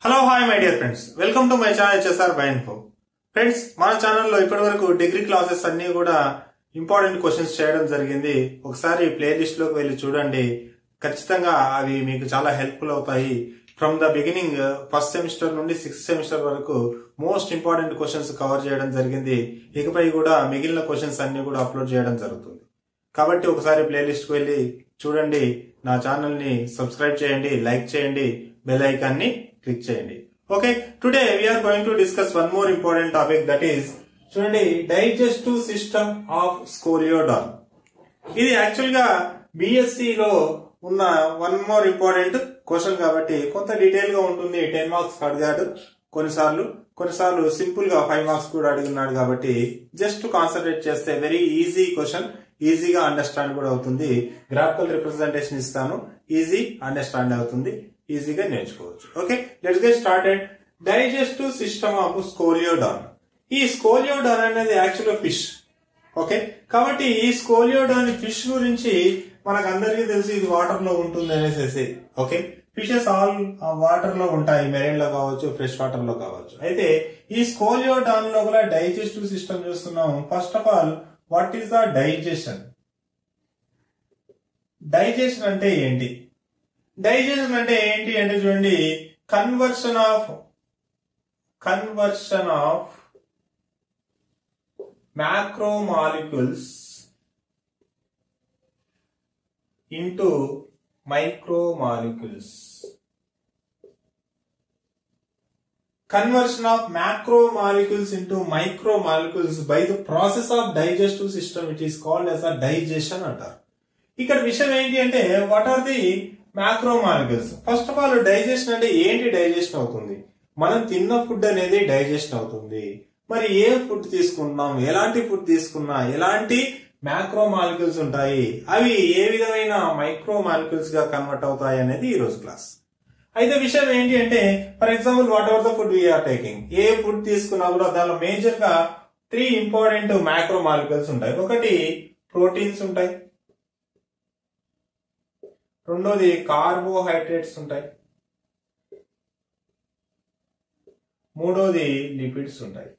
Hello hi my dear friends welcome to my channel HSR by info friends మన ఛానల్లో ఇప్పటి వరకు degree classes అన్ని కూడా ఇంపార్టెంట్ క్వశ్చన్స్ చేయడం జరిగింది ఒకసారి ప్లేలిస్ట్ లోకి వెళ్ళి చూడండి ఖచ్చితంగా అవి మీకు చాలా హెల్ప్ఫుల్ అవుతాయి from the beginning first semester నుండి సిక్స్త్ సెమిస్టర్ వరకు మోస్ట్ ఇంపార్టెంట్ క్వశ్చన్స్ కవర్ చేయడం జరిగింది ఇకపై కూడా మిగిలిన క్వశ్చన్స్ అన్ని కూడా అప్లోడ్ చేయడం జరుగుతుంది కాబట్టి ఒకసారి ప్లేలిస్ట్ కు వెళ్ళి చూడండి నా ఛానల్ ని సబ్స్క్రైబ్ చేయండి లైక్ చేయండి బెల్ ఐకాన్ ని క్లిక్ చేయండి okay today we are going to discuss one more important topic that is చూడండి డైజెస్టివ్ సిస్టమ్ ఆఫ్ స్కోలియోడాన్ ఇది యాక్చువల్ గా బిఎస్సి లో ఉన్న వన్ మోర్ ఇంపార్టెంట్ క్వశ్చన్ కాబట్టి కొంత డీటెయిల్ గా ఉంటుంది టెన్ మార్క్స్ అడిగాడు కొన్నిసార్లు కొన్నిసార్లు సింపుల్ గా ఫైవ్ మార్క్స్ కూడా అడిగినాడు కాబట్టి జస్ట్ కాన్సన్ట్రేట్ చేస్తే వెరీ ఈజీ క్వశ్చన్ ఈజీగా అండర్స్టాండ్ కూడా అవుతుంది గ్రాఫికల్ రిప్రజెంటేషన్ ఇస్తాను ఈజీ అండర్స్టాండ్ అవుతుంది ఈజీగా నేర్చుకోవచ్చు okay let's get started digestive system of Scoliodon ఈ స్కోలియోడాన్ అనేది యాక్చువల్ ఫిష్ ఓకే కాబట్టి ఈ స్కోలియోడాన్ ఫిష్ గురించి మనకు అందరికీ తెలిసి ఇది వాటర్ లో ఉంటుంది అనేసి ఓకే ఫిషెస్ ఆల్ వాటర్ లో ఉంటాయి మెరైన్ లో కావచ్చు ఫ్రెష్ వాటర్ లో కావచ్చు అయితే ఈ స్కోలియోడాన్ లో కూడా డైజెస్టివ్ సిస్టమ్ చూస్తున్నాం first of all what is the digestion digestion అంటే ఏంటి డైజెషన్ అంటే ఏంటి అంటే చూడండి conversion of conversion of macromolecules into micromolecules. Conversion of macromolecules into micromolecules by the process of digestive system it is called as a digestion అంటారు ఇక్కడ విషయం ఏంటి అంటే what are the macromolecules first of all digestion అంటే ఏంటి digestion అవుతుంది మనం తిన్న ఫుడ్ అనేది డైజెషన్ అవుతుంది మరి ఏ ఫుడ్ తీసుకుంటున్నాం ఎలాంటి ఫుడ్ తీసుకున్నా ఎలాంటి మ్యాక్రో మాలిక్యూల్స్ ఉంటాయి అవి ఏ విధమైన మైక్రో మాలిక్యూల్స్ గా కన్వర్ట్ అవుతాయి అనేది ఈ రోజు క్లాస్ అయితే విషయం ఏంటి అంటే for example whatever the food we are taking ఏ ఫుడ్ తీసుకున్నా కూడా దానిలో మేజర్ గా త్రీ ఇంపార్టెంట్ మ్యాక్రో మాలిక్యూల్స్ ఉంటాయి ఒకటి ప్రోటీన్స్ ఉంటాయి రెండోది కార్బోహైడ్రేట్స్ ఉంటాయి మూడోది లిపిడ్స్ ఉంటాయి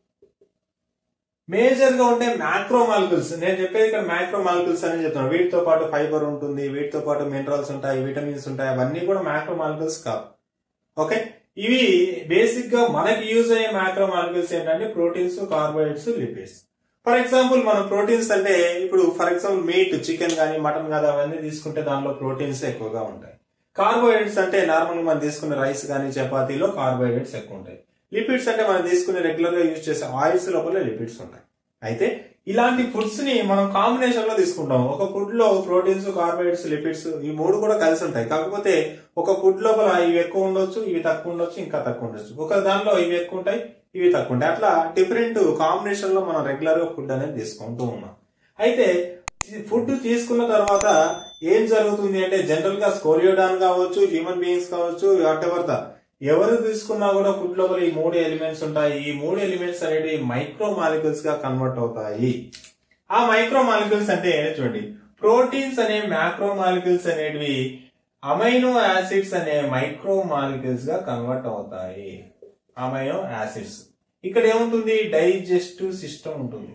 మేజర్ గా ఉంటే మ్యాక్రో మాలిక్యూల్స్ నేను చెప్పేది ఇక్కడ మ్యాక్రో మాలిక్యూల్స్ అని చెప్తున్నాను వీటితో పాటు ఫైబర్ ఉంటుంది వీటితో పాటు మినరల్స్ ఉంటాయి విటమిన్స్ ఉంటాయి అవన్నీ కూడా మ్యాక్రో మాలిక్యూల్స్ కావు ఓకే ఇవి బేసిక్ గా మనకి యూజ్ అయ్యే మ్యాక్రో మాలిక్యూల్స్ ఏంటంటే proteins carbohydrates lipids for example మనం ప్రోటీన్స్ అంటే ఇప్పుడు ఫర్ ఎగ్జాంపుల్ మీట్ చికెన్ కానీ మటన్ కానీ అవన్నీ తీసుకుంటే దానిలో ప్రోటీన్స్ ఎక్కువగా ఉంటాయి కార్బోహైడ్రేట్స్ అంటే నార్మల్ మనం తీసుకునే రైస్ కానీ చపాతీలో కార్బోహైడ్రేట్స్ ఎక్కువ ఉంటాయి లిపిడ్స్ అంటే మనం తీసుకునే రెగ్యులర్ గా యూజ్ చేసే ఆయిల్స్ లోపల లిపిడ్స్ ఉంటాయి అయితే ఇలాంటి ఫుడ్స్ ని మనం కాంబినేషన్ లో తీసుకుంటాం ఒక ఫుడ్ లో ప్రోటీన్స్ కార్బోహైడ్రేట్స్ లిపిడ్స్ ఈ మూడు కూడా కలిసి ఉంటాయి కాకపోతే ఒక ఫుడ్ లోపల ఇవి ఎక్కువ ఉండొచ్చు ఇవి తక్కువ ఉండొచ్చు ఇంకా తక్కువ ఉండొచ్చు ఒక దానిలో ఇవి ఎక్కువ ఉంటాయి ఇవి తక్కువ ఉంటాయి అట్లా డిఫరెంట్ కాంబినేషన్ లో మనం రెగ్యులర్ గా ఫుడ్ అనేది తీసుకుంటూ ఉన్నాం అయితే ఫుడ్ తీసుకున్న తర్వాత ఏం జరుగుతుంది అంటే జనరల్ గా స్కోరియోడాన్ కావచ్చు హ్యూమన్ బీయింగ్స్ కావచ్చు వాట్ ఎవర్ ద ఎవరు తీసుకున్నా కూడా ఫుడ్ లోపల ఈ మూడు ఎలిమెంట్స్ ఉంటాయి ఈ మూడు ఎలిమెంట్స్ అనేవి మైక్రో మాలిక్యూల్స్ గా కన్వర్ట్ అవుతాయి ఆ మైక్రో మాలిక్యూల్స్ అంటే చూడండి ప్రోటీన్స్ అనే మ్యాక్రో మాలిక్యూల్స్ అనేటివి అమైనో యాసిడ్స్ అనే మైక్రో మాలిక్యూల్స్ గా కన్వర్ట్ అవుతాయి అమైనో యాసిడ్స్ ఇక్కడ ఏముంటుంది డైజెస్టివ్ సిస్టమ్ ఉంటుంది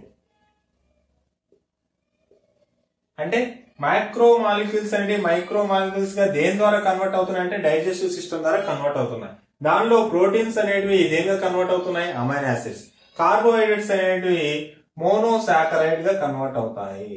అంటే మైక్రో మాలిక్యూల్స్ అంటే మైక్రో మాలిక్యూల్స్ గా దేని ద్వారా కన్వర్ట్ అవుతున్నాయి అంటే డైజెస్టివ్ సిస్టమ్ ద్వారా కన్వర్ట్ అవుతున్నాయి దానిలో ప్రోటీన్స్ అనేటివి దేనిగా కన్వర్ట్ అవుతున్నాయి అమైన్ యాసిడ్స్ కార్బోహైడ్రేట్స్ అనేటివి మోనోసాకరైడ్ గా కన్వర్ట్ అవుతాయి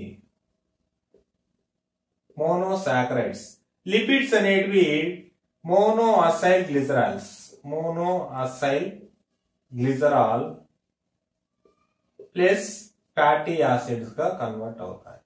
మోనోసాకరైడ్స్ లిపిడ్స్ అనేటివి monoacylglycerols monoacylglycerol plus fatty acids గా కన్వర్ట్ అవుతాయి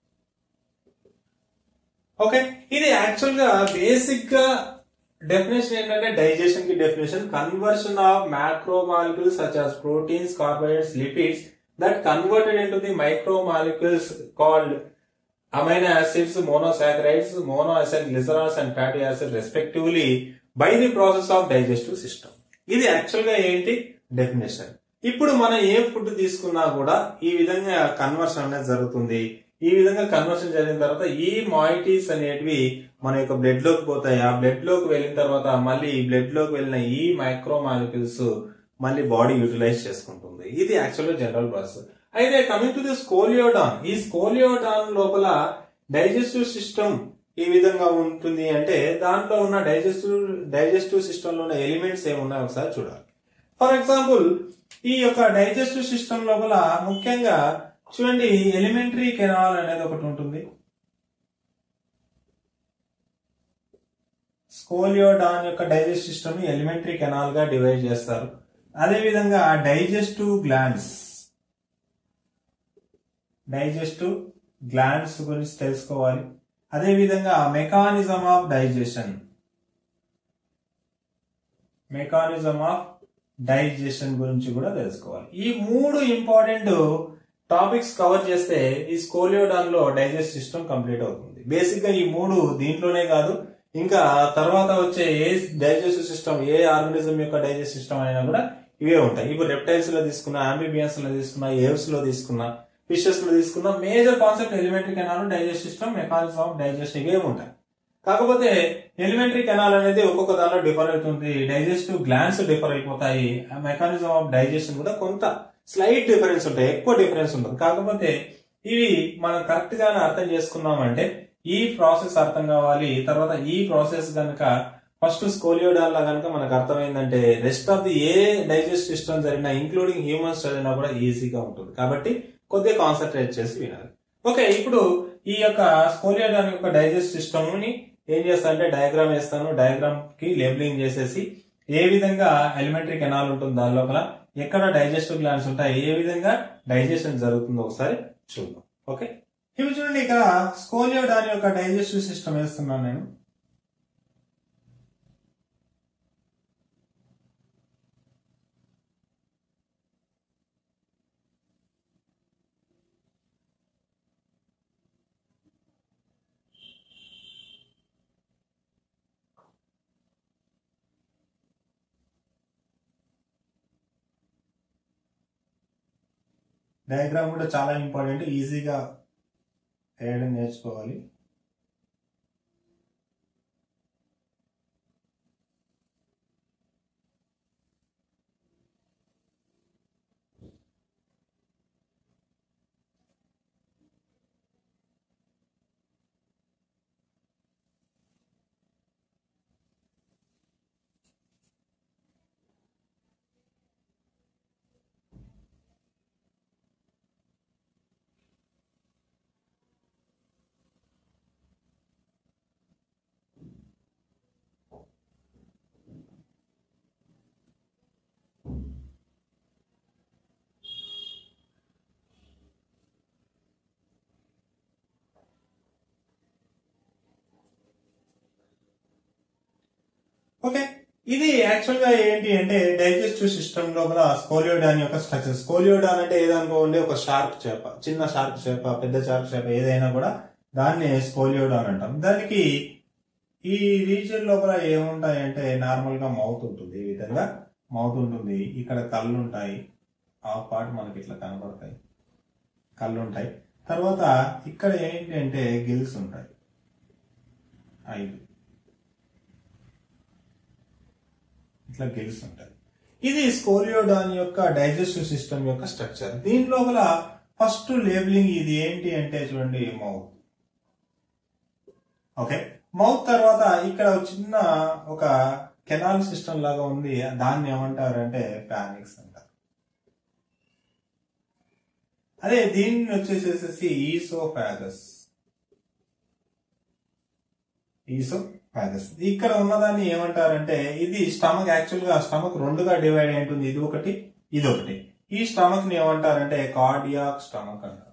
ఓకే ఇది యాక్చువల్ గా బేసిక్ గా డెఫినేషన్ ఏంటంటే డైజెషన్ కి definition conversion of macromolecules such as proteins carbohydrates lipids that converted into the micromolecules called amino acids, monosaccharides, monoacid glycerols and fatty acids respectively by the process of digestive system. ఇది actual గా ఏంటి definition ఇప్పుడు మనం ఏ food తీసుకున్నా కూడా ఈ విధంగా conversion అనేది జరుగుతుంది ఈ విధంగా కన్వర్షన్ జరిగిన తర్వాత ఈ మాయిటీస్ అనేటివి మన యొక్క బ్లడ్ లోకి పోతాయి ఆ బ్లడ్ లోకి వెళ్ళిన తర్వాత మళ్ళీ ఈ బ్లడ్ లోకి వెళ్ళిన ఈ మైక్రో మాలిక్యూల్స్ మళ్ళీ బాడీ యూటిలైజ్ చేసుకుంటుంది ఇది యాక్చువల్గా జనరల్ ప్రాసెస్ అయితే కమింగ్ టు ది స్కోలియోడాన్ ఈ స్కోలియోడాన్ లోపల డైజెస్టివ్ సిస్టమ్ ఈ విధంగా ఉంటుంది అంటే దాంట్లో ఉన్న డైజెస్టివ్ డైజెస్టివ్ సిస్టమ్ లో ఉన్న ఎలిమెంట్స్ ఏమున్నాయో ఒకసారి చూడాలి ఫర్ ఎగ్జాంపుల్ ఈ యొక్క డైజెస్టివ్ సిస్టమ్ లోపల ముఖ్యంగా చూడండి ఎలిమెంటరీ కెనాల్ అనేది ఒకటి ఉంటుంది స్కోలియోడాన్ యొక్క డైజెస్ట్ సిస్టమ్ ని ఎలిమెంటరీ కెనాల్ గా డివైడ్ చేస్తారు అదే విధంగా డైజెస్టివ్ గ్లాండ్స్ డైజెస్టివ్ గ్లాండ్స్ గురించి తెలుసుకోవాలి అదే విధంగా mechanism of digestion mechanism of digestion గురించి కూడా తెలుసుకోవాలి ఈ మూడు ఇంపార్టెంట్ టాపిక్స్ కవర్ చేస్తే ఈ స్కోలియోడాన్ లో డైజెస్ట్ సిస్టమ్ కంప్లీట్ అవుతుంది బేసిక్ గా ఈ మూడు దీంట్లోనే కాదు ఇంకా తర్వాత వచ్చే ఏ డైజెస్టివ్ సిస్టమ్ ఏ ఆర్గనిజం యొక్క డైజెస్ట్ సిస్టమ్ అయినా కూడా ఇవే ఉంటాయి ఇప్పుడు రెప్టైల్స్ లో తీసుకున్న అంబిబియన్స్ లో తీసుకున్న ఏవ్స్ లో తీసుకున్న ఫిషెస్ లో తీసుకున్న major concept alimentary canal digest system mechanism of digest ఇవే ఉంటాయి కాకపోతే ఎలిమెంటరీ కెనాల్ అనేది ఒక్కొక్క దానిలో డిఫర్ అవుతుంది డైజెస్టివ్ గ్లాండ్స్ డిఫర్ అయిపోతాయి మెకానిజం ఆఫ్ డైజెషన్ కూడా కొంత స్లైట్ డిఫరెన్స్ ఉంటాయి ఎక్కువ డిఫరెన్స్ ఉంటుంది కాకపోతే ఇవి మనం కరెక్ట్ గానే అర్థం చేసుకున్నామంటే ఈ ప్రాసెస్ అర్థం కావాలి తర్వాత ఈ ప్రాసెస్ కనుక ఫస్ట్ స్కోలియోడాల్ లా కనుక మనకు అర్థమైందంటే రెస్ట్ ఆఫ్ ది ఏ డైజెస్ట్ సిస్టమ్ జరిగినా ఇంక్లూడింగ్ హ్యూమన్స్ జరిగినా కూడా ఈజీగా ఉంటుంది కాబట్టి కొద్దిగా కాన్సన్ట్రేట్ చేసి వినాలి ఓకే ఇప్పుడు ఈ యొక్క స్కోలియోడాన్ యొక్క డైజెస్ట్ సిస్టమ్ ని ఏం చేస్తానంటే డయాగ్రామ్ వేస్తాను డయాగ్రామ్ కి లేబులింగ్ చేసేసి ఏ విధంగా ఎలిమెంటరీ కెనాల్ ఉంటుంది దాని లోపల ఎక్కడ డైజెస్టివ్ గ్లాండ్స్ ఉంటాయి ఏ విధంగా డైజెషన్ జరుగుతుందో ఒకసారి చూద్దాం ఓకే ఇప్పుడు చూడండి ఇక్కడ స్కోలియోడాన్ యొక్క డైజెస్టివ్ సిస్టమ్ వేస్తున్నాను నేను డయాగ్రామ్ కూడా చాలా ఇంపార్టెంట్ ఈజీగా వేయడం నేర్చుకోవాలి ఓకే ఇది యాక్చువల్ గా ఏంటి అంటే డైజెస్టివ్ సిస్టమ్ లోపల స్కోలియోడాన్ యొక్క స్ట్రక్చర్ స్కోలియోడాన్ అంటే ఏదనుకోండి ఒక షార్క్ చేప చిన్న షార్క్ చేప పెద్ద షార్క్ చేప ఏదైనా కూడా దాన్ని స్కోలియోడాన్ అంటాం దానికి ఈ రీజియన్ లోపల ఏముంటాయంటే నార్మల్ గా మౌత్ ఉంటుంది ఈ విధంగా మౌత్ ఉంటుంది ఇక్కడ కళ్ళు ఉంటాయి ఆ పార్ట్ మనకి ఇట్లా కనబడతాయి కళ్ళు ఉంటాయి తర్వాత ఇక్కడ ఏంటి అంటే గిల్స్ ఉంటాయి ఐదు ఇట్లా గిల్స్ ఉంటాయి ఇది స్కోలియోడాన్ యొక్క డైజెస్టివ్ సిస్టమ్ యొక్క స్ట్రక్చర్ దీని లోపల ఫస్ట్ లేబులింగ్ ఇది ఏంటి అంటే చూడండి మౌత్ ఓకే మౌత్ తర్వాత ఇక్కడ ఒక చిన్న ఒక కెనాల్ సిస్టమ్ లాగా ఉంది దాన్ని ఏమంటారంటే ప్యానిక్స్ అంటారు అదే దీన్ని వచ్చేసేసి ఈసోఫాగస్ ఈసోఫాగస్ ఇక్కడ ఉన్నదాన్ని ఏమంటారంటే ఇది స్టమక్ యాక్చువల్ గా స్టమక్ రెండుగా డివైడ్ అయి ఉంటుంది ఇది ఒకటి ఇది ఒకటి ఈ స్టమక్ ని ఏమంటారంటే కార్డియాక్ స్టమక్ అంటారు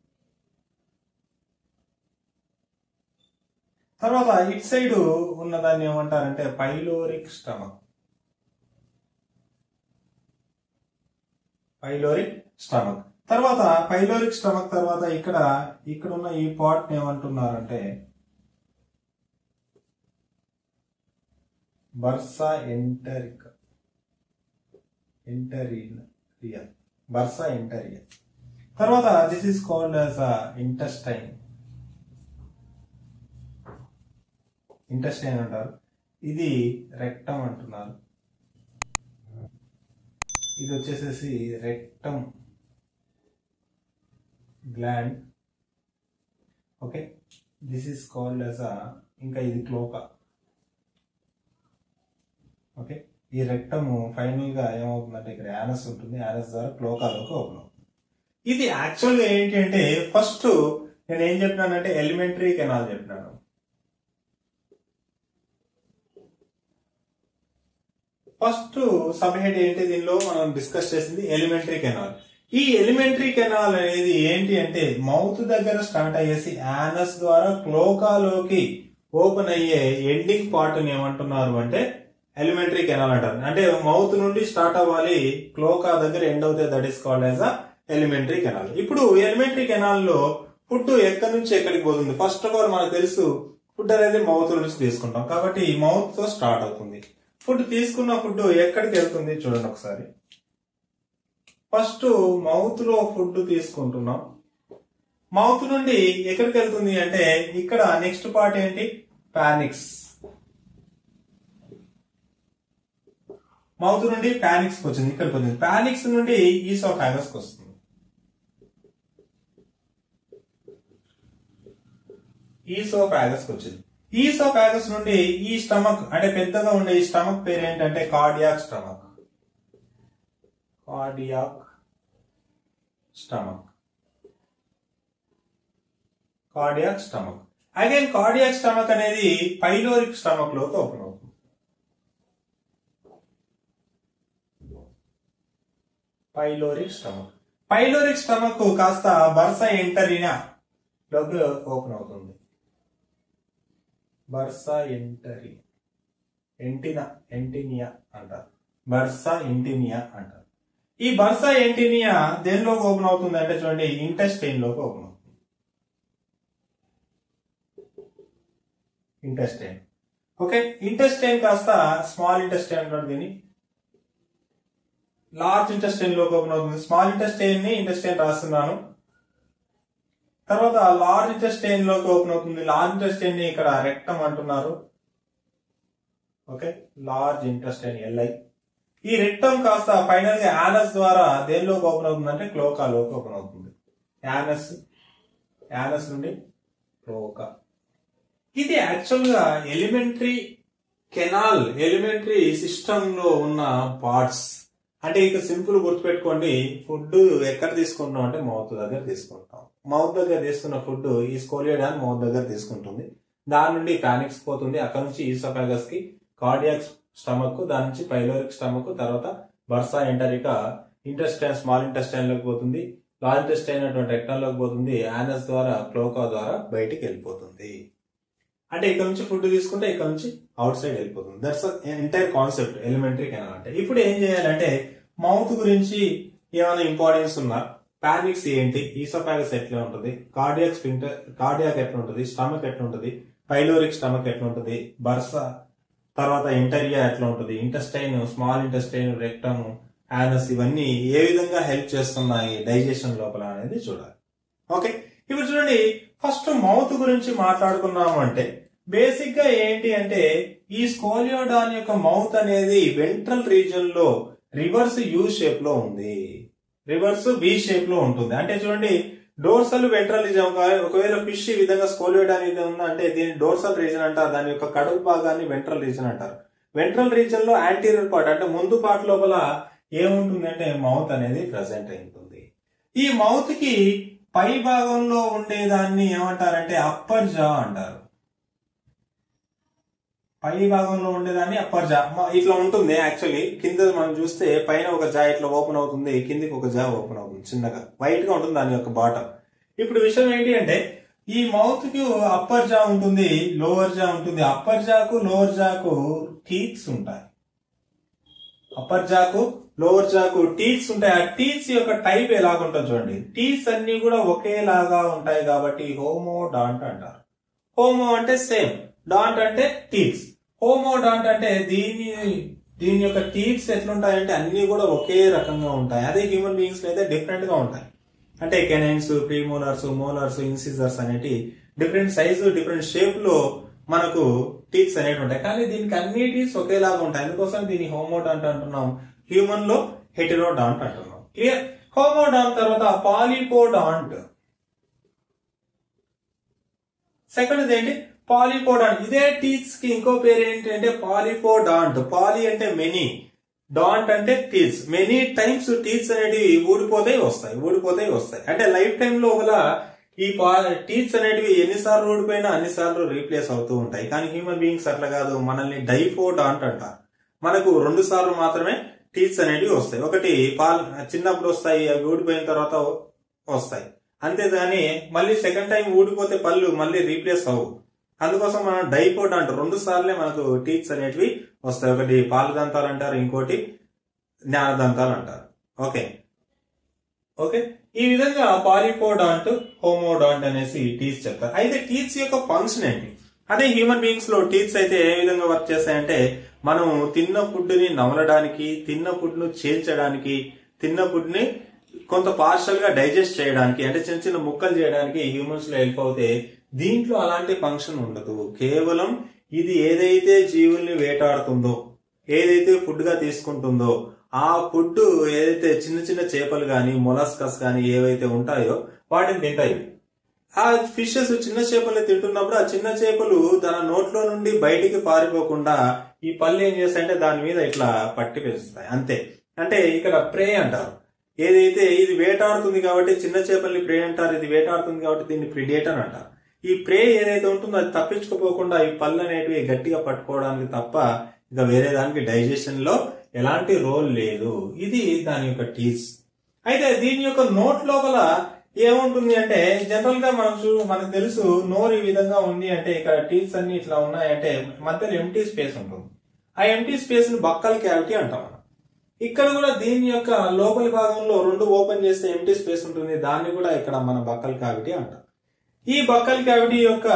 తర్వాత ఇట్ సైడ్ ఉన్నదాన్ని ఏమంటారంటే పైలోరిక్ స్టమక్ పైలోరిక్ స్టమక్ తర్వాత పైలోరిక్ స్టమక్ తర్వాత ఇక్కడ ఇక్కడ ఉన్న ఈ పార్ట్ ఏమంటున్నారంటే బర్సా ఎంటరిక ఎంటరీరియా బర్సా ఎంటరియా తర్వాత this is called as intestine intestine అంటారు ఇది రెక్టమ్ అంటున్నారు ఇది వచ్చేసేసి rectum gland okay this is called as uh ఇంకా ఇది క్లోకా ఓకే ఈ రెక్టమ్ ఫైనల్ గా ఏమవుతుందంటే ఇక్కడ యానస్ ఉంటుంది యానస్ ద్వారా క్లోకాలోకి ఓపెన్ అవుతుంది ఇది యాక్చువల్ గా ఏంటి అంటే ఫస్ట్ నేను ఏం చెప్పినానంటే ఎలిమెంటరీ కెనాల్ చెప్పినాను ఫస్ట్ సబ్ హెడ్ ఏంటి దీనిలో మనం డిస్కస్ చేసింది ఎలిమెంటరీ కెనాల్ ఈ ఎలిమెంటరీ కెనాల్ అనేది ఏంటి అంటే మౌత్ దగ్గర స్టార్ట్ అయ్యేసి యానస్ ద్వారా క్లోకాలోకి ఓపెన్ అయ్యే ఎండింగ్ పార్ట్ ఏమంటున్నారు అంటే ఎలిమెంటరీ కెనాల్ అంటారు అంటే మౌత్ నుండి స్టార్ట్ అవ్వాలి క్లోకా దగ్గర ఎండ్ అవుతే that is called as uh alimentary canal ఇప్పుడు ఎలిమెంటరీ కెనాల్ లో ఫుడ్ ఎక్కడి నుంచి ఎక్కడికి పోతుంది ఫస్ట్ ఆఫ్ ఆల్ మనకు తెలుసు ఫుడ్ అనేది మౌత్ నుంచి తీసుకుంటాం కాబట్టి మౌత్ తో స్టార్ట్ అవుతుంది ఫుడ్ తీసుకున్న ఫుడ్ ఎక్కడికి వెళ్తుంది చూడండి ఒకసారి ఫస్ట్ మౌత్ లో ఫుడ్ తీసుకుంటున్నాం మౌత్ నుండి ఎక్కడికి వెళ్తుంది అంటే ఇక్కడ నెక్స్ట్ పార్ట్ ఏంటి పానిక్స్ మౌత్ నుండి పానిక్స్ వచ్చింది ఇక్కడికి వచ్చింది పానిక్స్ నుండి ఈసోఫాగస్ వస్తుంది ఈసోఫాగస్ వచ్చింది ఈసోఫాగస్ నుండి ఈ స్టమక్ అంటే పెద్దగా ఉండే ఈ స్టమక్ పేరు ఏంటంటే cardiac stomach cardiac stomach cardiac stomach again cardiac stomach అనేది పైలోరిక్ స్టమక్ లోకి ఓపెన్ అవుతుంది పైలోరిక్ స్టమక్ పైలోరిక్ స్టమక్ కాస్త బర్స ఎంటరినా లోకి ఓపెన్ అవుతుంది బర్సా ఎంటరి ఎంటినా ఎంటినియా అంటారు బర్సా ఎంటినియా అంటారు ఈ బర్సా ఎంటినియా దేనిలోకి ఓపెన్ అవుతుంది అంటే చూడండి ఇంటెస్టైన్ లోకి ఓపెన్ అవుతుంది ఇంటెస్టైన్ ఓకే ఇంటెస్టైన్ కాస్త స్మాల్ ఇంటెస్టైన్ అంటారు దీన్ని లార్జ్ ఇంటెస్టైన్ లోకి ఓపెన్ అవుతుంది స్మాల్ ఇంటెస్టైన్ ని ఇంటెస్టైన్ రాస్తున్నాను తర్వాత లార్జ్ ఇంటెస్టైన్ లోకి ఓపెన్ అవుతుంది లార్జ్ ఇంటెస్టైన్ ని ఇక్కడ రెక్టమ్ అంటున్నారు ఓకే లార్జ్ ఇంటెస్టైన్ ఎల్ఐ ఈ రెక్టమ్ కాస్త ఫైనల్ గా యానస్ ద్వారా దేనిలోకి ఓపెన్ అవుతుంది అంటే క్లోకాలోకి ఓపెన్ అవుతుంది యానస్ యానస్ నుండి క్లోకా ఇది యాక్చువల్ గా ఎలిమెంటరీ కెనాల్ ఎలిమెంటరీ సిస్టమ్ లో ఉన్న పార్ట్స్ అంటే ఇక సింపుల్ గుర్తుపెట్టుకోండి ఫుడ్ ఎక్కడ తీసుకుంటాం అంటే మౌత్ దగ్గర తీసుకుంటాం మౌత్ దగ్గర తీసుకున్న ఫుడ్ ఈ స్కోలియోడాన్ మౌత్ దగ్గర తీసుకుంటుంది దాని నుండి పానిక్స్ పోతుంది అక్కడ నుంచి ఈసోఫాగస్ కి కార్డియాక్ స్టమక్ దాని నుంచి పైలోరిక్ స్టమక్ తర్వాత బర్సా ఎంటరిక ఇంటెస్టైన్ స్మాల్ ఇంటెస్టైన్ లోకి పోతుంది లార్జ్ ఇంటెస్టైన్ అటువంటి రెక్టల్ లోకి పోతుంది యానస్ ద్వారా క్లోకా ద్వారా బయటికి వెళ్ళిపోతుంది అంటే ఇక్కడ నుంచి ఫుడ్ తీసుకుంటే ఇక్కడ నుంచి అవుట్ సైడ్ వెళ్ళిపోతుంది that's entire concept alimentary canal అంటే ఇప్పుడు ఏం చేయాలంటే మౌత్ గురించి ఏమైనా ఇంపార్టెన్స్ ఉన్నా పానిక్స్ ఏంటి ఈసోఫాగస్ ఎట్లా ఉంటుంది కార్డియాక్ స్పింటర్ కార్డియాక్ ఎట్లా ఉంటుంది స్టమక్ ఎట్లా ఉంటుంది పైలోరిక్ స్టమక్ ఎట్లా ఉంటుంది బర్స తర్వాత ఇంటరియా ఎట్లా ఉంటుంది intestine small intestine rectum anus ఇవన్నీ ఏ విధంగా హెల్ప్ చేస్తున్నాయి డైజెషన్ లోపల అనేది చూడాలి ఓకే ఇప్పుడు చూడండి ఫస్ట్ మౌత్ గురించి మాట్లాడుకున్నాము అంటే బేసిక్ గా ఏంటి అంటే ఈ స్కోలియోడాన్ యొక్క మౌత్ అనేది వెంట్రల్ రీజన్ లో రివర్స్ యూ షేప్ లో ఉంది రివర్స్ బి షేప్ లో ఉంటుంది అంటే చూడండి డోర్సల్ వెంట్రల్ రీజన్ ఒకవేళ ఫిష్ ఈ విధంగా స్కోలియోడాన్ ఇది ఉందంటే దీన్ని డోర్సల్ రీజన్ అంటారు దాని యొక్క కడుపు భాగాన్ని వెంట్రల్ రీజన్ అంటారు వెంట్రల్ రీజన్ లో యాంటీరియర్ పార్ట్ అంటే ముందు పార్ట్ లోపల ఏముంటుంది అంటే మౌత్ అనేది ప్రజెంట్ అయి ఉంటుంది ఈ మౌత్ కి పై భాగంలో ఉండేదాన్ని ఏమంటారంటే అప్పర్ జా అంటారు పై భాగంలో ఉండేదాన్ని అప్పర్ జా మ- ఇట్లా ఉంటుంది యాక్చువల్లీ కింద మనం చూస్తే పైన ఒక జా ఇట్లా ఓపెన్ అవుతుంది కిందికి ఒక జా ఓపెన్ అవుతుంది చిన్నగా వైట్ గా ఉంటుంది దాని యొక్క బాటమ్ ఇప్పుడు విషయం ఏంటి అంటే ఈ మౌత్ కి అప్పర్ జా ఉంటుంది లోవర్ జా ఉంటుంది అప్పర్ జాకు లోవర్ జాకు టీత్స్ ఉంటాయి అప్పర్ జాకు లోవర్ జాకు టీత్స్ ఉంటాయి ఆ టీత్స్ యొక్క టైప్ ఎలాగుంటుంది చూడండి టీత్స్ అన్ని కూడా ఒకేలాగా ఉంటాయి కాబట్టి హోమో డాంట్ అంటారు హోమో అంటే సేమ్ డాంట్ అంటే టీత్స్ హోమో డాంట్ అంటే దీని దీని యొక్క టీత్స్ ఎట్లుంటాయంటే అన్ని కూడా ఒకే రకంగా ఉంటాయి అదే హ్యూమన్ బీయింగ్స్ అయితే డిఫరెంట్ గా ఉంటాయి అంటే కెనైన్స్ ప్రీమోలార్స్ మోలార్స్ ఇన్సిజర్స్ అనేటి డిఫరెంట్ సైజు డిఫరెంట్ షేప్ లో మనకు టీత్స్ అనేవి ఉంటాయి కానీ దీనికి అన్ని టీత్స్ ఒకేలాగా ఉంటాయి అందుకోసం దీన్ని హోమోడాంట్ అంటున్నాం హ్యూమన్ లో హెటిరోడాంట్ అంటున్నాం క్లియర్ హోమోడాంట్ తర్వాత పాలిపోడాంట్ సెకండ్ ఏంటి పాలిపోడాంట్ ఇదే టీత్స్ కి ఇంకో పేరు ఏంటి అంటే పాలిపోడాంట్ పాలి అంటే మెనీ డాంట్ అంటే టీత్స్ మెనీ టైమ్స్ టీత్స్ అనేటివి ఊడిపోతాయి వస్తాయి ఊడిపోతాయి వస్తాయి అంటే లైఫ్ టైం లోపల ఈ టీత్స్ అనేటివి ఎన్నిసార్లు ఊడిపోయినా అన్నిసార్లు రీప్లేస్ అవుతూ ఉంటాయి కానీ హ్యూమన్ బీయింగ్స్ అట్లా కాదు మనల్ని డైఫోడాంట్ అంటారు మనకు రెండు సార్లు మాత్రమే టీత్స్ అనేటివి వస్తాయి ఒకటి పాల్ చిన్నప్పుడు వస్తాయి అవి ఊడిపోయిన తర్వాత వస్తాయి అంతేగాని మళ్ళీ సెకండ్ టైం ఊడిపోతే పళ్ళు మళ్ళీ రీప్లేస్ అవ్వు అందుకోసం మనం డైపోట్ అంటారు రెండు సార్లే మనకు టీత్స్ అనేటివి వస్తాయి ఒకటి పాలు దంతాలు అంటారు ఇంకోటి జ్ఞాన దంతాలు అంటారు ఓకే ఓకే ఈ విధంగా పాలిపోడాంట్ హోమోడాంట్ అనేసి టీత్స్ చెప్తారు అయితే టీత్స్ యొక్క ఫంక్షన్ ఏంటి అదే హ్యూమన్ బీయింగ్స్ లో టీత్స్ అయితే ఏ విధంగా వర్క్ చేస్తాయంటే మనం తిన్న ఫుడ్ ని నమలడానికి తిన్న ఫుడ్ ను చేల్చడానికి తిన్న ఫుడ్ ని కొంత పార్షల్ గా డైజెస్ట్ చేయడానికి అంటే చిన్న చిన్న ముక్కలు చేయడానికి హ్యూమన్స్ లో హెల్ప్ అవుతే దీంట్లో అలాంటి ఫంక్షన్ ఉండదు కేవలం ఇది ఏదైతే జీవుల్ని వేటాడుతుందో ఏదైతే ఫుడ్ గా తీసుకుంటుందో ఆ ఫుడ్ ఏదైతే చిన్న చిన్న చేపలు గాని మొలస్కస్ గాని ఏవైతే ఉంటాయో వాటిని తింటాయి ఆ ఫిషెస్ చిన్న చేపల్ని తింటున్నప్పుడు ఆ చిన్న చేపలు తన నోట్లో నుండి బయటికి పారిపోకుండా ఈ పళ్ళు ఏం చేస్తాయంటే దాని మీద ఇట్లా పట్టి పెంచుతాయి అంతే అంటే ఇక్కడ ప్రే అంటారు ఏదైతే ఇది వేటాడుతుంది కాబట్టి చిన్న చేపల్ని ప్రే అంటారు ఇది వేటాడుతుంది కాబట్టి దీన్ని ప్రిడేటర్ అంటారు ఈ ప్రే ఏదైతే ఉంటుందో అది తప్పించుకోపోకుండా ఈ పళ్ళు అనేటివి గట్టిగా పట్టుకోవడానికి తప్ప ఇక వేరే దానికి డైజెషన్ లో ఎలాంటి రోల్ లేదు ఇది దాని యొక్క టీస్ అయితే దీని యొక్క నోట్ లోపల ఏముంటుంది అంటే జనరల్ గా మనం చూ మనకు తెలుసు నోరు ఈ విధంగా ఉంది అంటే ఇక్కడ టీత్స్ అన్ని ఇట్లా ఉన్నాయంటే మధ్యలో ఎంటీ స్పేస్ ఉంటుంది ఆ ఎంటీ స్పేస్ ని బక్కల్ క్యావిటీ అంటాం మనం ఇక్కడ కూడా దీని యొక్క లోపలి భాగంలో రెండు ఓపెన్ చేస్తే ఎంటీ స్పేస్ ఉంటుంది దాన్ని కూడా ఇక్కడ మన బక్కల్ క్యావిటీ అంటాం ఈ బక్కల్ క్యావిటీ యొక్క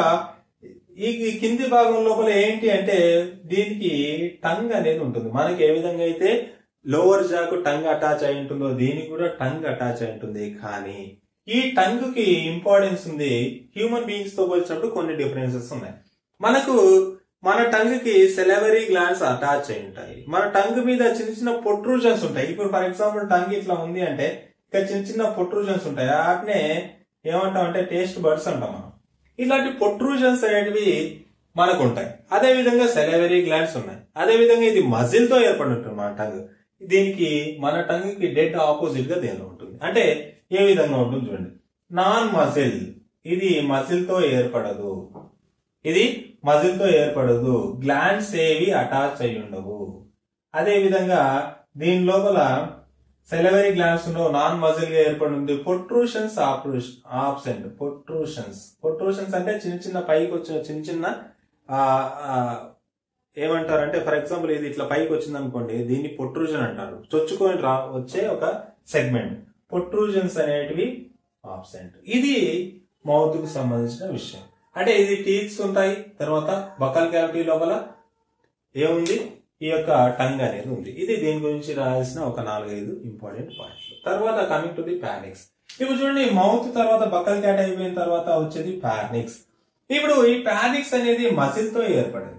ఈ కింది భాగం లోపల ఏంటి అంటే దీనికి టంగ్ అనేది ఉంటుంది మనకి ఏ విధంగా అయితే లోవర్ జాకు టంగ్ అటాచ్ అయి ఉంటుందో దీనికి కూడా టంగ్ అటాచ్ అయి ఉంటుంది కానీ ఈ టంగ్ కి ఇంపార్టెన్స్ ఉంది హ్యూమన్ బీయింగ్స్ తో పోల్చినప్పుడు కొన్ని డిఫరెన్సెస్ ఉన్నాయి మనకు మన టంగ్ కి సెలవరీ గ్లాండ్స్ అటాచ్ అయి ఉంటాయి మన టంగ్ మీద చిన్న చిన్న పొట్రూజన్స్ ఉంటాయి ఇప్పుడు ఫర్ ఎగ్జాంపుల్ టంగ్ ఇట్లా ఉంది అంటే ఇక్కడ చిన్న చిన్న పొట్రూజన్స్ ఉంటాయి వాటినే ఏమంటాం అంటే టేస్ట్ బర్డ్స్ అంటాం మనం ఇలాంటి పొట్రూజన్స్ అనేటివి మనకు ఉంటాయి అదే విధంగా సెలవరీ గ్లాండ్స్ ఉన్నాయి అదే విధంగా ఇది మజిల్ తో ఏర్పడి ఉంటుంది మన టంగ్ దీనికి మన టంగ్ కి డెడ్ ఆపోజిట్ గా దేనిలో ఉంటుంది అంటే ఏ విధంగా ఉంటుంది చూడండి నాన్ మజిల్ ఇది మజిల్ తో ఏర్పడదు ఇది మజిల్ తో ఏర్పడదు గ్లాండ్స్ ఏవి అటాచ్ అయి ఉండవు అదే విధంగా దీని లోపల సెలవరీ గ్లాండ్స్ ఉండవు నాన్ మజిల్ గా ఏర్పడి ఉంది పొట్రూషన్స్ ఆబ్సెంట్ పొట్రూషన్స్ పొట్రూషన్స్ అంటే చిన్న చిన్న పైకి వచ్చిన చిన్న చిన్న ఆ, ఆ, ఏమంటారంటే ఫర్ ఎగ్జాంపుల్ ఇది ఇట్లా పైకి వచ్చింది అనుకోండి దీన్ని పొట్రూజన్ అంటారు చొచ్చుకొని రా వచ్చే ఒక సెగ్మెంట్ పొట్రూజన్స్ అనేటివి ఆబ్సెంట్ ఇది మౌత్ కు సంబంధించిన విషయం అంటే ఇది టీత్స్ ఉంటాయి తర్వాత బకల్ క్యావిటీ లోపల ఏముంది ఈ యొక్క టంగ్ అనేది ఉంది ఇది దీని గురించి రాయాల్సిన ఒక నాలుగైదు ఇంపార్టెంట్ పాయింట్స్ తర్వాత కమింగ్ టు ది పానిక్స్ ఇప్పుడు చూడండి మౌత్ తర్వాత బకల్ క్యాట్ అయిపోయిన తర్వాత వచ్చేది పానిక్స్ ఇప్పుడు ఈ పానిక్స్ అనేది మజిల్ తో ఏర్పడింది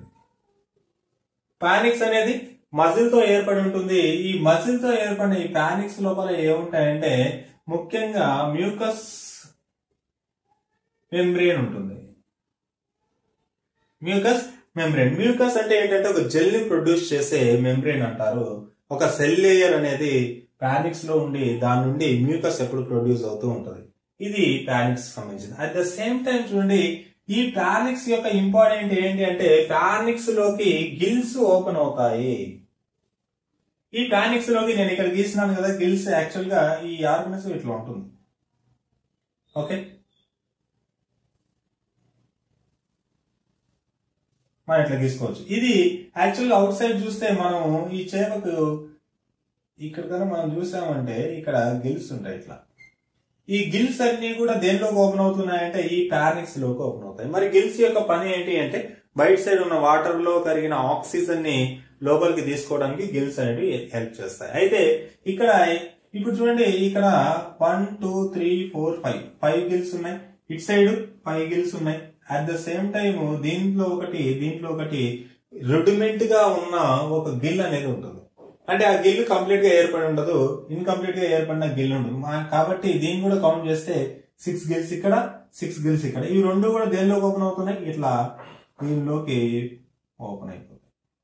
పానిక్స్ అనేది మజిల్ తో ఏర్పడి ఉంటుంది ఈ మజిల్ తో ఏర్పడిన ఈ పానిక్స్ లోపల ఏముంటాయంటే ముఖ్యంగా మ్యూకస్ మెంబ్రేన్ ఉంటుంది మ్యూకస్ మెంబ్రేన్ మ్యూకస్ అంటే ఏంటంటే ఒక జెల్ ని ప్రొడ్యూస్ చేసే మెంబ్రేన్ అంటారు ఒక సెల్ లేయర్ అనేది పానిక్స్ లో ఉండి దాని నుండి మ్యూకస్ ఎప్పుడు ప్రొడ్యూస్ అవుతూ ఉంటుంది ఇది పానిక్స్ సంబంధించింది అట్ ద సేమ్ టైం చూడండి ఈ పానిక్స్ యొక్క ఇంపార్టెంట్ ఏంటి అంటే పానిక్స్ లోకి గిల్స్ ఓపెన్ అవుతాయి ఈ పానిక్స్ లోకి నేను ఇక్కడ గీసినాను కదా గిల్స్ యాక్చువల్ గా ఈ ఆర్గనిజం ఇట్లా ఉంటుంది ఓకే మనం ఇట్లా గీసుకోవచ్చు ఇది యాక్చువల్ అవుట్ సైడ్ చూస్తే మనం ఈ చేపకు ఇక్కడ కనుక మనం చూసామంటే ఇక్కడ గిల్స్ ఉంటాయి ఇట్లా ఈ గిల్స్ అన్ని కూడా దేనిలోకి ఓపెన్ అవుతున్నాయంటే ఈ పానిక్స్ లోకి ఓపెన్ అవుతాయి మరి గిల్స్ యొక్క పని ఏంటి అంటే బయట సైడ్ ఉన్న వాటర్ లో కరిగిన ఆక్సిజన్ ని లోపలికి తీసుకోవడానికి గిల్స్ అనేవి హెల్ప్ చేస్తాయి అయితే ఇక్కడ ఇప్పుడు చూడండి ఇక్కడ one two three four five five gills ఉన్నాయి ఇట్ సైడ్ ఫైవ్ గిల్స్ ఉన్నాయి అట్ ద సేమ్ టైం దీంట్లో ఒకటి దీంట్లో ఒకటి రెడిమెంట్ గా ఉన్న ఒక గిల్ అనేది ఉంటుంది అంటే ఆ గిల్ కంప్లీట్ గా ఏర్పడి ఉండదు ఇన్కంప్లీట్ గా ఏర్పడిన గిల్ ఉండదు మా- కాబట్టి దీన్ని కూడా కౌంట్ చేస్తే సిక్స్ గిల్స్ ఇక్కడ సిక్స్ గిల్స్ ఇక్కడ ఈ రెండు కూడా దేనిలోకి ఓపెన్ అవుతున్నాయి ఇట్లా దీనిలోకి ఓపెన్ అయిపోతాయి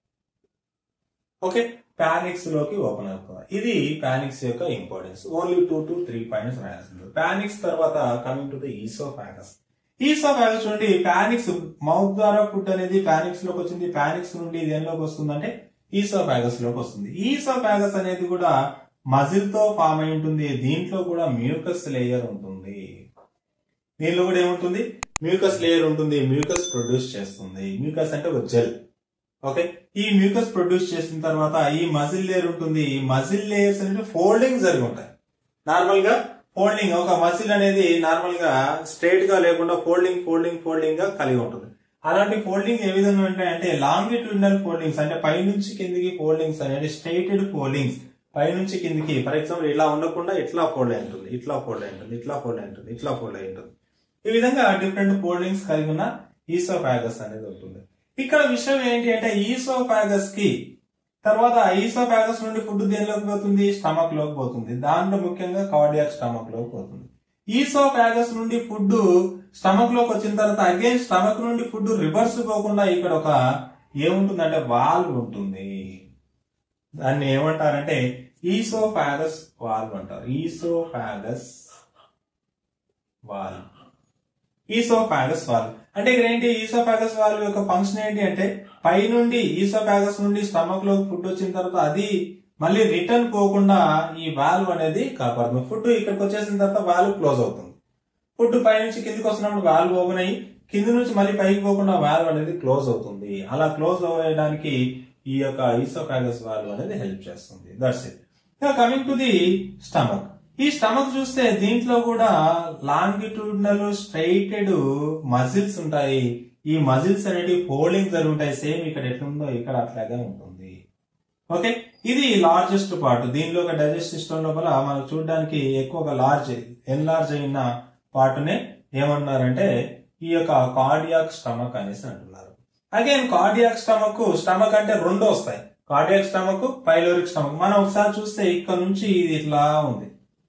ఓకే పానిక్స్ లోకి ఓపెన్ అవుతుంది ఇది పానిక్స్ యొక్క importance only two to three points రాయాల్సింది పానిక్స్ తర్వాత coming to the oesophagus oesophagus చూడండి పానిక్స్ మౌత్ ద్వారా ఫుడ్ అనేది పానిక్స్ లోకి వచ్చింది పానిక్స్ నుండి దేనిలోకి వస్తుందంటే ఈసోఫాగస్ లోకి వస్తుంది ఈసోఫాగస్ అనేది కూడా మజిల్ తో ఫామ్ అయి ఉంటుంది దీంట్లో కూడా మ్యూకస్ లేయర్ ఉంటుంది దీనిలో కూడా ఏముంటుంది మ్యూకస్ లేయర్ ఉంటుంది మ్యూకస్ ప్రొడ్యూస్ చేస్తుంది మ్యూకస్ అంటే ఒక జెల్ ఓకే ఈ మ్యూకస్ ప్రొడ్యూస్ చేసిన తర్వాత ఈ మజిల్ లేయర్ ఉంటుంది ఈ మజిల్ లేయర్స్ అనేది ఫోల్డింగ్ జరిగి ఉంటాయి నార్మల్ గా ఫోల్డింగ్ ఒక మజిల్ అనేది నార్మల్ గా స్ట్రైట్ గా లేకుండా ఫోల్డింగ్ ఫోల్డింగ్ ఫోల్డింగ్ గా కలిగి ఉంటుంది అలాంటి ఫోల్డింగ్ ఏ విధంగా ఉంటాయంటే లాంగిట్యూడినల్ ఫోల్డింగ్స్ అంటే పై నుంచి కిందికి ఫోల్డింగ్స్ అనేది స్ట్రైటెడ్ ఫోల్డింగ్స్ పై నుంచి కిందికి ఫర్ ఎగ్జాంపుల్ ఇలా ఉండకుండా ఇట్లా ఫోల్డ్ అయి ఉంటుంది ఇట్లా ఫోల్డ్ అయి ఉంటుంది ఇట్లా ఫోల్డ్ అయి ఉంటుంది ఇట్లా ఫోల్డ్ అయి ఉంటుంది ఈ విధంగా డిఫరెంట్ ఫోల్డింగ్స్ కలిగి ఉన్న ఈసోఫాగస్ అనేది ఉంటుంది ఇక్కడ విషయం ఏంటి అంటే ఈసోఫాగస్ కి తర్వాత ఈసోఫాగస్ నుండి ఫుడ్ దేనిలోకి పోతుంది స్టమక్ లోకి పోతుంది దాంట్లో ముఖ్యంగా కార్డియాక్ స్టమక్ లోకి పోతుంది ఈసోఫాగస్ నుండి ఫుడ్ స్టమక్ లోకి వచ్చిన తర్వాత అగైన్ స్టమక్ నుండి ఫుడ్ రివర్స్ పోకుండా ఇక్కడ ఒక ఏముంటుందంటే వాల్వ్ ఉంటుంది దాన్ని ఏమంటారంటే ఈసోఫాగస్ వాల్వ్ అంటారు ఈసోఫాగస్ వాల్వ్ ఈసోఫాగస్ వాల్వ్ అంటే ఇక్కడ ఏంటి ఈసోఫాగస్ వాల్వ్ యొక్క ఫంక్షన్ ఏంటి అంటే పై నుండి ఈసోఫాగస్ నుండి స్టమక్ లోకి ఫుడ్ వచ్చిన తర్వాత అది మళ్ళీ రిటర్న్ పోకుండా ఈ వాల్వ్ అనేది కాపాడుతుంది ఫుడ్ ఇక్కడికి వచ్చేసిన తర్వాత వాల్వ్ క్లోజ్ అవుతుంది ఫుడ్ పై నుంచి కిందికి వస్తున్నప్పుడు వాల్వ్ ఓపెన్ అయ్యి కింది నుంచి మళ్ళీ పైకి పోకుండా వాల్వ్ అనేది క్లోజ్ అవుతుంది అలా క్లోజ్ అవ్వడానికి ఈ యొక్క ఈసోఫాగస్ వాల్వ్ అనేది హెల్ప్ చేస్తుంది that's it coming to the stomach ఈ స్టమక్ చూస్తే దీంట్లో కూడా లాంగిట్యూడినల్ స్ట్రైటెడ్ మజిల్స్ ఉంటాయి ఈ మజిల్స్ అనేవి ఫోల్డింగ్ జరుగుతాయి సేమ్ ఇక్కడ ఎట్లుందో ఇక్కడ అట్లాగే ఉంటుంది ఓకే ఇది లార్జెస్ట్ పార్ట్ దీనిలో ఒక డైజెస్ట్ సిస్టమ్ లోపల మనం చూడడానికి ఎక్కువగా లార్జ్ ఎన్లార్జ్ అయిన పార్ట్ నే ఏమన్నారంటే ఈ యొక్క కార్డియాక్ స్టమక్ అనేసి అంటున్నారు అగైన్ కార్డియాక్ స్టమక్ స్టమక్ అంటే రెండు వస్తాయి కార్డియాక్ స్టమక్ పైలోరిక్ స్టమక్ మనం ఒకసారి చూస్తే ఇక్కడ నుంచి ఇది ఇట్లా ఉంది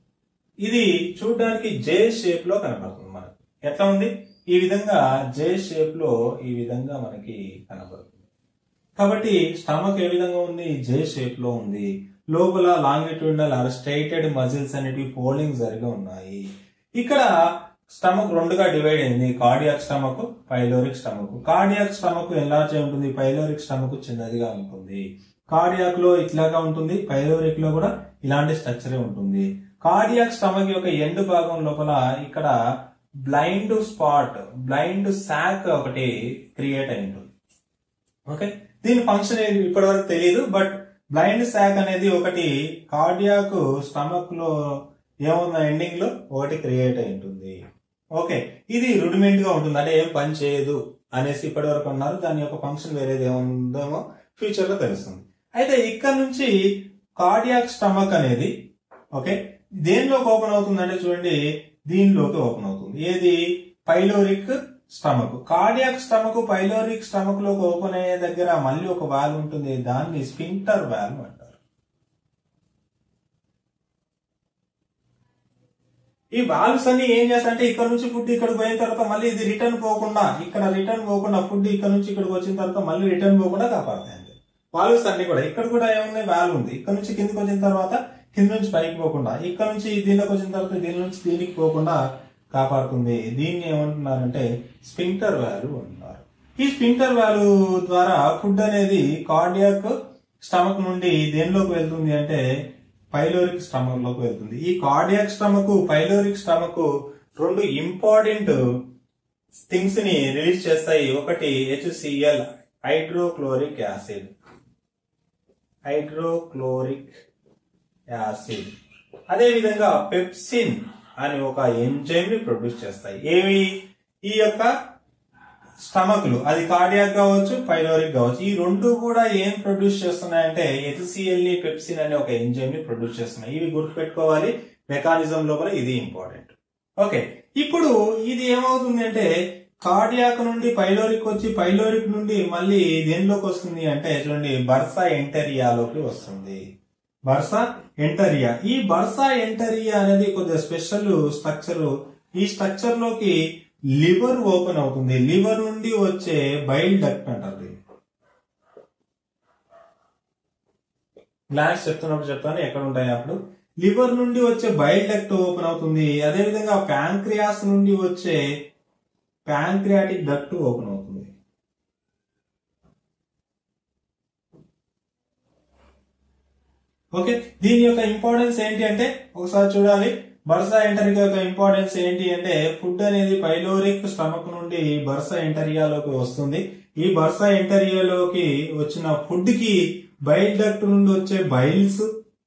ఇది చూడడానికి జే షేప్ లో కనబడుతుంది మనకు ఎట్లా ఉంది ఈ విధంగా జే షేప్ లో ఈ విధంగా మనకి కనబడుతుంది కాబట్టి స్టమక్ ఏ విధంగా ఉంది జే షేప్ లో ఉంది లోపల లాంగిట్యూడినల్ ఆర్ స్ట్రైటెడ్ మజిల్స్ అనేటివి ఫోల్డింగ్ జరిగి ఉన్నాయి ఇక్కడ స్టమక్ రెండుగా డివైడ్ అయింది cardiac stomach pyloric stomach cardiac stomach enlarge అయి ఉంటుంది పైలోరిక్ స్టమక్ చిన్నదిగా ఉంటుంది కార్డియాక్ లో ఇట్లాగా ఉంటుంది పైలోరిక్ లో కూడా ఇలాంటి స్ట్రక్చరే ఉంటుంది కార్డియాక్ స్టమక్ యొక్క ఎండ్ భాగం లోపల ఇక్కడ బ్లైండ్ స్పాట్ బ్లైండ్ శాక్ ఒకటి క్రియేట్ అయి ఉంటుంది ఓకే దీని ఫంక్షన్ ఇప్పటి వరకు తెలియదు బట్ బ్లైండ్ శాక్ అనేది ఒకటి కార్డియాక్ స్టమక్ లో ఏముంది ఎండింగ్ లో ఒకటి క్రియేట్ అయి ఉంటుంది ఓకే ఇది రుడిమెంట్ గా ఉంటుంది అంటే ఏం పని చేయదు అనేసి ఇప్పటి వరకు అన్నారు దాని యొక్క ఫంక్షన్ వేరేది ఏముందేమో ఫ్యూచర్ లో తెలుస్తుంది అయితే ఇక్కడ నుంచి కార్డియాక్ స్టమక్ అనేది ఓకే దేనిలోకి ఓపెన్ అవుతుందంటే చూడండి దీనిలోకి ఓపెన్ అవుతుంది ఏది pyloric stomach cardiac stomach pyloric stomach లోకి ఓపెన్ అయ్యే దగ్గర మళ్ళీ ఒక వాల్వ్ ఉంటుంది దాన్ని స్పింటర్ వాల్వ్ అంటారు ఈ వాల్వ్స్ అన్ని ఏం చేస్తాయంటే ఇక్కడ నుంచి ఫుడ్ ఇక్కడికి పోయిన తర్వాత మళ్ళీ ఇది రిటర్న్ పోకుండా ఇక్కడ రిటర్న్ పోకుండా ఫుడ్ ఇక్కడ నుంచి ఇక్కడికి వచ్చిన తర్వాత మళ్ళీ రిటర్న్ పోకుండా కాపాడుతాయి అంతే వాల్వ్స్ అన్ని కూడా ఇక్కడ కూడా ఏమున్నాయి వాల్వ్ ఉంది ఇక్కడ నుంచి కిందికి వచ్చిన తర్వాత కింద నుంచి పైకి పోకుండా ఇక్కడ నుంచి దీనిలోకి వచ్చిన తర్వాత దీని నుంచి దీనికి పోకుండా కాపాడుతుంది దీన్ని ఏమంటున్నారంటే స్పింక్టర్ వాల్వ్ అంటున్నారు ఈ స్పింక్టర్ వాల్వ్ ద్వారా ఫుడ్ అనేది కార్డియాక్ స్టమక్ నుండి దేనిలోకి వెళ్తుంది అంటే పైలోరిక్ స్టమక్ లోకి వెళ్తుంది ఈ కార్డియాక్ స్టమక్ పైలోరిక్ స్టమక్ రెండు ఇంపార్టెంట్ థింగ్స్ ని రిలీజ్ చేస్తాయి ఒకటి HCl hydrochloric acid hydrochloric acid అదే విధంగా పెప్సిన్ అని ఒక ఎంజైమ్ ని ప్రొడ్యూస్ చేస్తాయి ఏవి ఈ యొక్క స్టమక్లు అది కార్డియాక్ కావచ్చు పైలోరిక్ కావచ్చు ఈ రెండు కూడా ఏం ప్రొడ్యూస్ చేస్తున్నాయంటే హెచ్సిఎల్ఈ పెప్సిన్ అనే ఒక ఎంజైమ్ ని ప్రొడ్యూస్ చేస్తున్నాయి ఇవి గుర్తుపెట్టుకోవాలి మెకానిజం లోపల ఇది ఇంపార్టెంట్ ఓకే ఇప్పుడు ఇది ఏమవుతుంది అంటే కార్డియాక్ నుండి పైలోరిక్ వచ్చి పైలోరిక్ నుండి మళ్ళీ దేనిలోకి వస్తుంది అంటే చూడండి బర్సా ఎంటరియాలోకి వస్తుంది బర్సా ఎంటరియా ఈ బర్సా ఎంటరియా అనేది కొద్దిగా స్పెషల్ స్ట్రక్చర్ ఈ స్ట్రక్చర్ లోకి లివర్ ఓపెన్ అవుతుంది లివర్ నుండి వచ్చే బైల్ డక్ట్ అంటారు దీన్ని గ్లాన్స్ చెప్తున్నప్పుడు చెప్తాను ఎక్కడ ఉంటాయి అప్పుడు లివర్ నుండి వచ్చే బైల్ డక్ట్ ఓపెన్ అవుతుంది అదే విధంగా ప్యాంక్రియాస్ నుండి వచ్చే ప్యాంక్రియాటిక్ డక్ట్ ఓపెన్ అవుతుంది ఓకే దీని యొక్క ఇంపార్టెన్స్ ఏంటి అంటే ఒకసారి చూడాలి బర్సా ఎంటరియా యొక్క ఇంపార్టెన్స్ ఏంటి అంటే ఫుడ్ అనేది పైలోరిక్ స్టమక్ నుండి బర్సా ఎంటరియాలోకి వస్తుంది ఈ బర్సా ఎంటరియాలోకి వచ్చిన ఫుడ్ కి బైల్ డక్ట్ నుండి వచ్చే బైల్స్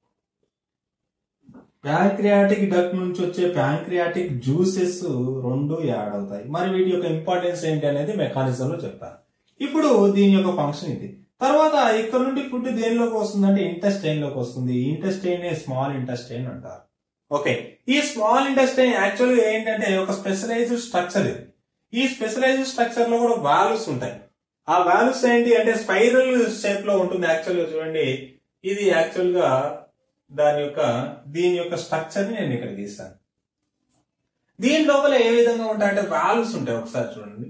ప్యాంక్రియాటిక్ డక్ట్ నుంచి వచ్చే ప్యాంక్రియాటిక్ జ్యూసెస్ రెండు యాడ్ అవుతాయి మరి వీటి యొక్క ఇంపార్టెన్స్ ఏంటి అనేది మెకానిజం లో చెప్తాను ఇప్పుడు దీని యొక్క ఫంక్షన్ ఇది తర్వాత ఇక్కడ నుండి ఫుడ్ దేనిలోకి వస్తుందంటే ఇంటెస్టైన్ లోకి వస్తుంది ఇంటెస్టైన్ స్మాల్ ఇంటెస్టైన్ అంటారు ఓకే ఈ స్మాల్ ఇంటెస్టైన్ యాక్చువల్ గా ఏంటంటే ఒక స్పెషలైజ్డ్ స్ట్రక్చర్ ఇది ఈ స్పెషలైజ్డ్ స్ట్రక్చర్ లో కూడా వాల్వ్స్ ఉంటాయి ఆ వాల్వ్స్ ఏంటి అంటే స్పైరల్ షేప్ లో ఉంటుంది యాక్చువల్ గా చూడండి ఇది యాక్చువల్ గా దాని యొక్క దీని యొక్క స్ట్రక్చర్ ని నేను ఇక్కడ గీస్తాను దీని లోపల ఏ విధంగా ఉంటాయంటే వాల్వ్స్ ఉంటాయి ఒకసారి చూడండి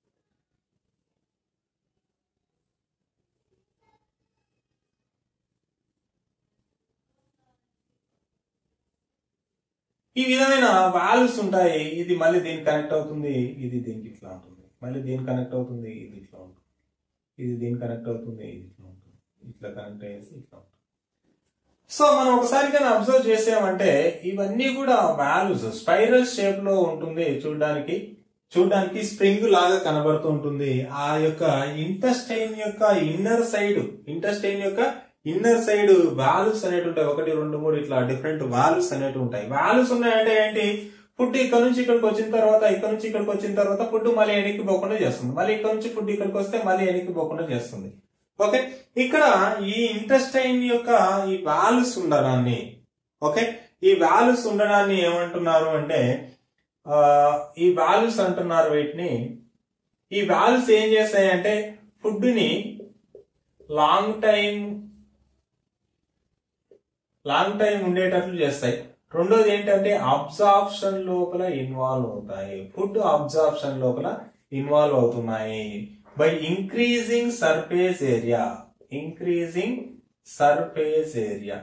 ఈ విధమైన వాల్వ్స్ ఉంటాయి ఇది మళ్ళీ దీనికి కనెక్ట్ అవుతుంది ఇది దీనికి ఇట్లా ఉంటుంది మళ్ళీ దీనికి కనెక్ట్ అవుతుంది ఇది ఇట్లా ఉంటుంది ఇది దీనికి కనెక్ట్ అవుతుంది ఇది ఇట్లా ఉంటుంది ఇట్లా కనెక్ట్ అయ్యేసి ఇట్లా ఉంటుంది సో మనం ఒకసారి కానీ అబ్జర్వ్ చేసామంటే ఇవన్నీ కూడా వాల్వ్స్ స్పైరల్ షేప్ లో ఉంటుంది చూడడానికి చూడడానికి స్ప్రింగ్ లాగా కనబడుతూ ఉంటుంది ఆ యొక్క ఇంటెస్టైన్ యొక్క ఇన్నర్ సైడ్ ఇంటెస్టైన్ యొక్క ఇన్నర్ సైడ్ వాల్వ్స్ అనేవి ఉంటాయి ఒకటి రెండు మూడు ఇట్లా డిఫరెంట్ వాల్వ్స్ అనేవి ఉంటాయి వాల్వ్స్ ఉన్నాయంటే ఏంటి ఫుడ్ ఇక్కడ నుంచి ఇక్కడికి వచ్చిన తర్వాత ఇక్కడ నుంచి ఇక్కడికి వచ్చిన తర్వాత ఫుడ్ మళ్ళీ వెనక్కి పోకుండా చేస్తుంది మళ్ళీ ఇక్కడ నుంచి ఫుడ్ ఇక్కడికి వస్తే మళ్ళీ వెనక్కి పోకుండా చేస్తుంది ఓకే ఇక్కడ ఈ ఇంటెస్టైన్ యొక్క ఈ వాల్వ్స్ ఉండడాన్ని ఓకే ఈ వాల్వ్స్ ఉండడాన్ని ఏమంటున్నారు అంటే ఆ, ఈ వాల్వ్స్ అంటున్నారు వీటిని ఈ వాల్వ్స్ ఏం చేస్తాయంటే ఫుడ్ ని లాంగ్ టైం లాంగ్ టైం ఉండేటట్లు చేస్తాయి రెండోది ఏంటంటే అబ్జార్ప్షన్ లోపల ఇన్వాల్వ్ అవుతాయి ఫుడ్ అబ్జార్ప్షన్ లోపల ఇన్వాల్వ్ అవుతున్నాయి by increasing surface area increasing surface area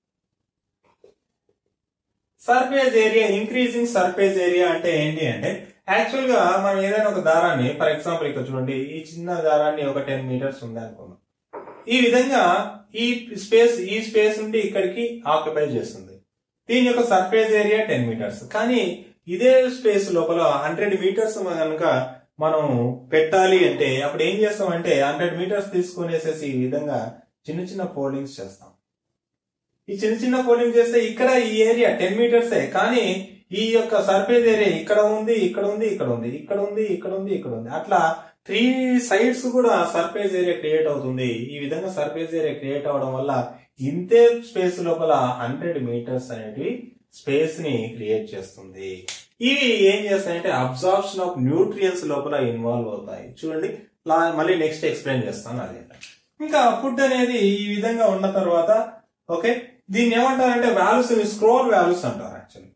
surface area increasing surface area అంటే ఏంటి అంటే యాక్చువల్ గా మనం ఏదైనా ఒక దారాన్ని ఫర్ ఎగ్జాంపుల్ ఇక్కడ చూడండి ఈ చిన్న దారాన్ని ఒక టెన్ మీటర్స్ ఉంది అనుకుందాం ఈ విధంగా ఈ స్పేస్ ఈ స్పేస్ నుండి ఇక్కడికి ఆక్యుపై చేస్తుంది దీని యొక్క సర్ఫేస్ ఏరియా టెన్ మీటర్స్ కానీ ఇదే స్పేస్ లోపల హండ్రెడ్ మీటర్స్ కనుక మనం పెట్టాలి అంటే అప్పుడు ఏం చేస్తామంటే హండ్రెడ్ మీటర్స్ తీసుకునేసేసి ఈ విధంగా చిన్న చిన్న ఫోల్డింగ్స్ చేస్తాం ఈ చిన్న చిన్న ఫోల్డింగ్ చేస్తే ఇక్కడ ఈ ఏరియా టెన్ మీటర్సే కానీ ఈ యొక్క సర్ఫేస్ ఏరియా ఇక్కడ ఉంది ఇక్కడ ఉంది ఇక్కడ ఉంది ఇక్కడ ఉంది ఇక్కడ ఉంది ఇక్కడ ఉంది అట్లా త్రీ సైడ్స్ కూడా సర్ఫేస్ ఏరియా క్రియేట్ అవుతుంది ఈ విధంగా సర్ఫేస్ ఏరియా క్రియేట్ అవడం వల్ల ఇంతే స్పేస్ లోపల హండ్రెడ్ మీటర్స్ అనేటివి స్పేస్ ని క్రియేట్ చేస్తుంది ఇవి ఏం చేస్తాయంటే అబ్జార్ప్షన్ ఆఫ్ న్యూట్రియన్స్ లోపల ఇన్వాల్వ్ అవుతాయి చూడండి లా- మళ్ళీ నెక్స్ట్ ఎక్స్ప్లెయిన్ చేస్తాను అదే ఇంకా ఫుడ్ అనేది ఈ విధంగా ఉన్న తర్వాత ఓకే దీన్ని ఏమంటారంటే వాల్యూస్ స్క్రోల్ వాల్యూస్ అంటారు యాక్చువల్లీ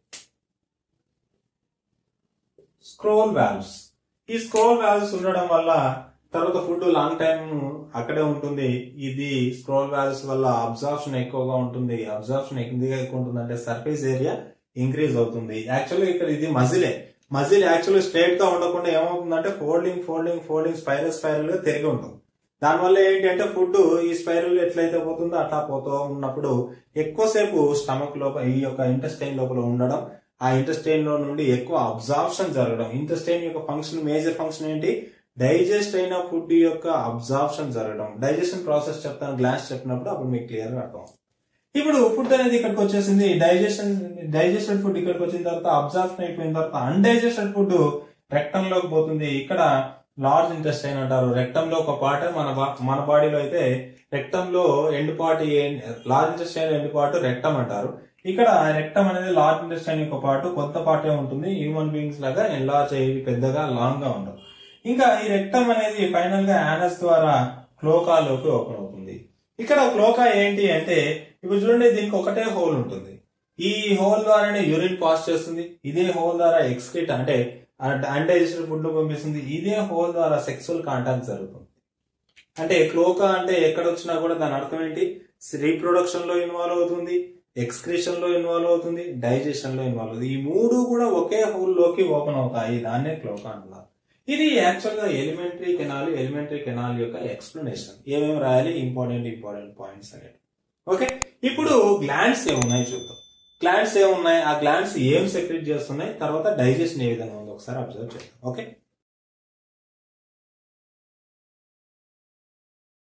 స్క్రోల్ వాల్వ్స్ ఈ స్క్రోల్ వాల్వ్స్ ఉండడం వల్ల తర్వాత ఫుడ్ లాంగ్ టైం అక్కడే ఉంటుంది ఇది స్క్రోల్ వాల్వ్స్ వల్ల అబ్జార్ప్షన్ ఎక్కువగా ఉంటుంది అబ్జార్ప్షన్ ఎందుకు ఎక్కువ ఉంటుంది అంటే సర్ఫేస్ ఏరియా ఇంక్రీజ్ అవుతుంది యాక్చువల్గా ఇక్కడ ఇది మజిలే మజిల్ యాక్చువల్లీ స్ట్రైట్ గా ఉండకుండా ఏమవుతుందంటే folding folding folding spiral spiral గా తిరిగి ఉంటుంది దానివల్ల ఏంటి అంటే ఫుడ్ ఈ స్పైరల్ ఎట్లయితే పోతుందో అట్లా పోతూ ఉన్నప్పుడు ఎక్కువసేపు స్టమక్ లోపల ఈ యొక్క ఇంటెస్టైన్ లోపల ఉండడం ఆ ఇంటెస్టైన్ లో నుండి ఎక్కువ అబ్జార్ప్షన్ జరగడం ఇంటెస్టైన్ యొక్క ఫంక్షన్ మేజర్ ఫంక్షన్ ఏంటి డైజెస్ట్ అయిన ఫుడ్ యొక్క అబ్జార్ప్షన్ జరగడం డైజెషన్ ప్రాసెస్ చెప్తాను గ్లాస్ చెప్పినప్పుడు అప్పుడు మీకు క్లియర్ గా అర్థం ఇప్పుడు ఫుడ్ అనేది ఇక్కడికి వచ్చేసింది డైజెషన్ డైజెస్టెడ్ ఫుడ్ ఇక్కడికి వచ్చిన తర్వాత అబ్జార్ప్షన్ అయిపోయిన తర్వాత అన్డైజెస్టెడ్ ఫుడ్ రెక్టం లోకి పోతుంది ఇక్కడ లార్జ్ ఇంటెస్టైన్ అంటారు రెక్టమ్ లో ఒక పార్ట్ మన బా- మన బాడీలో అయితే రెక్టమ్ లో end part large intestine end part rectum అంటారు ఇక్కడ రెక్టమ్ అనేది లార్జ్ ఇంటెస్టైన్ యొక్క పార్ట్ కొత్త పార్టే ఉంటుంది హ్యూమన్ బీయింగ్స్ లాగా ఎన్లార్జ్ అయ్యి పెద్దగా లాంగ్ గా ఉండవు ఇంకా ఈ రెక్టమ్ అనేది ఫైనల్ గా యానస్ ద్వారా క్లోకాలోకి ఓపెన్ అవుతుంది ఇక్కడ క్లోకా ఏంటి అంటే ఇప్పుడు చూడండి దీనికి ఒకటే హోల్ ఉంటుంది ఈ హోల్ ద్వారానే యూరిన్ పాస్ చేస్తుంది ఇదే హోల్ ద్వారా ఎక్స్క్రిట్ అంటే అన్డైజెస్టెడ్ ఫుడ్ పంపిస్తుంది ఇదే హోల్ ద్వారా సెక్సువల్ కాంటాక్ట్ జరుగుతుంది అంటే క్లోకా అంటే ఎక్కడ వచ్చినా కూడా దాని అర్థం ఏంటి రీప్రొడక్షన్ లో ఇన్వాల్వ్ అవుతుంది ఎక్స్క్రిషన్ లో ఇన్వాల్వ్ అవుతుంది డైజెషన్ లో ఇన్వాల్వ్ అవుతుంది ఈ మూడు కూడా ఒకే హోల్ లోకి ఓపెన్ అవుతాయి దాన్నే క్లోకా అంటున్నారు ఇది యాక్చువల్ గా ఎలిమెంటరీ కెనాల్ ఎలిమెంటరీ కెనాల్ యొక్క ఎక్స్ప్లెనేషన్ ఏమేమి రాయాలి ఇంపార్టెంట్ ఇంపార్టెంట్ పాయింట్స్ అనేది ఓకే ఇప్పుడు గ్లాండ్స్ ఏమున్నాయి చూద్దాం గ్లాండ్స్ ఏమున్నాయి ఆ గ్లాండ్స్ ఏం సెక్రెట్ చేస్తున్నాయి తర్వాత డైజెషన్ ఏ విధంగా ఉందో ఒకసారి అబ్జర్వ్ చేద్దాం ఓకే